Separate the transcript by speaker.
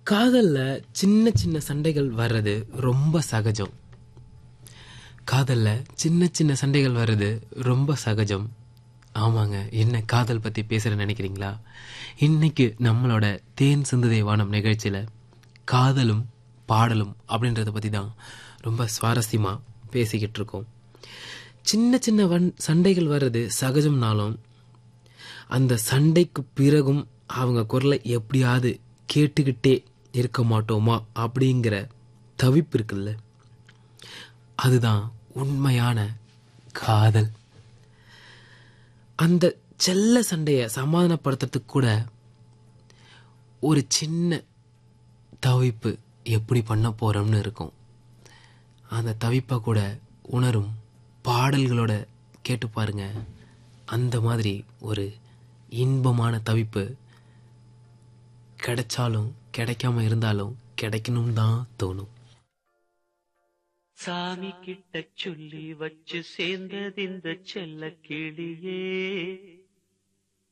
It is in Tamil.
Speaker 1: காதல்ல சின்ன சின்ன சண்டைகள் வர்றது ரொம்ப சகஜம் காதல்ல சின்ன சின்ன சண்டைகள் வர்றது ரொம்ப சகஜம் ஆமாங்க என்ன காதல் பத்தி பேசுற நினைக்கிறீங்களா இன்னைக்கு நம்மளோட தேன் சிந்துதை வானம் நிகழ்ச்சியில காதலும் பாடலும் அப்படின்றத பத்தி தான் ரொம்ப சுவாரஸ்யமா பேசிக்கிட்டு இருக்கோம் சின்ன சின்ன வன் சண்டைகள் வர்றது சகஜம்னாலும் அந்த சண்டைக்கு பிறகும் அவங்க குரலை எப்படியாவது கேட்டுக்கிட்டே இருக்க மாட்டோமா அப்படிங்கிற தவிப்பு இருக்குல்ல அதுதான் உண்மையான காதல் அந்த செல்ல சண்டையை சமாதானப்படுத்துறதுக்கு கூட ஒரு சின்ன தவிப்பு எப்படி பண்ண போறோம்னு இருக்கும் அந்த தவிப்பை கூட உணரும் பாடல்களோட கேட்டு பாருங்க அந்த மாதிரி ஒரு இன்பமான தவிப்பு கிடைச்சாலும் கிடைக்காம இருந்தாலும் கிடைக்கணும் தான் தோணும்
Speaker 2: சாமி கிட்ட சொல்லி வச்சு சேர்ந்தது இந்த செல்ல கிளியே